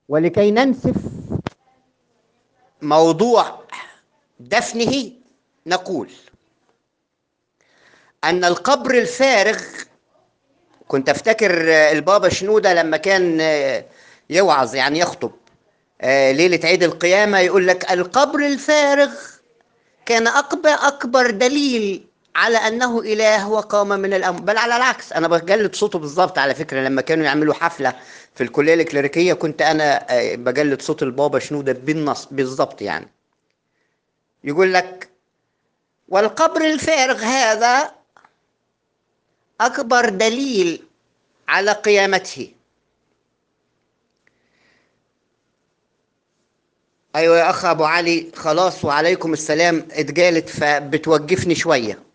ولكي ننسف موضوع دفنه نقول أن القبر الفارغ كنت أفتكر البابا شنودة لما كان يوعظ يعني يخطب ليلة عيد القيامة يقول لك القبر الفارغ كان أكبر أكبر دليل على أنه إله وقام من الأموات بل على العكس أنا بجلد صوته بالظبط على فكرة لما كانوا يعملوا حفلة في الكلية الكليريكية كنت أنا بجلد صوت البابا شنودة بالنص بالظبط يعني يقول لك والقبر الفارغ هذا أكبر دليل على قيامته ايوه يا اخ ابو علي خلاص وعليكم السلام اتجالت فبتوقفني شويه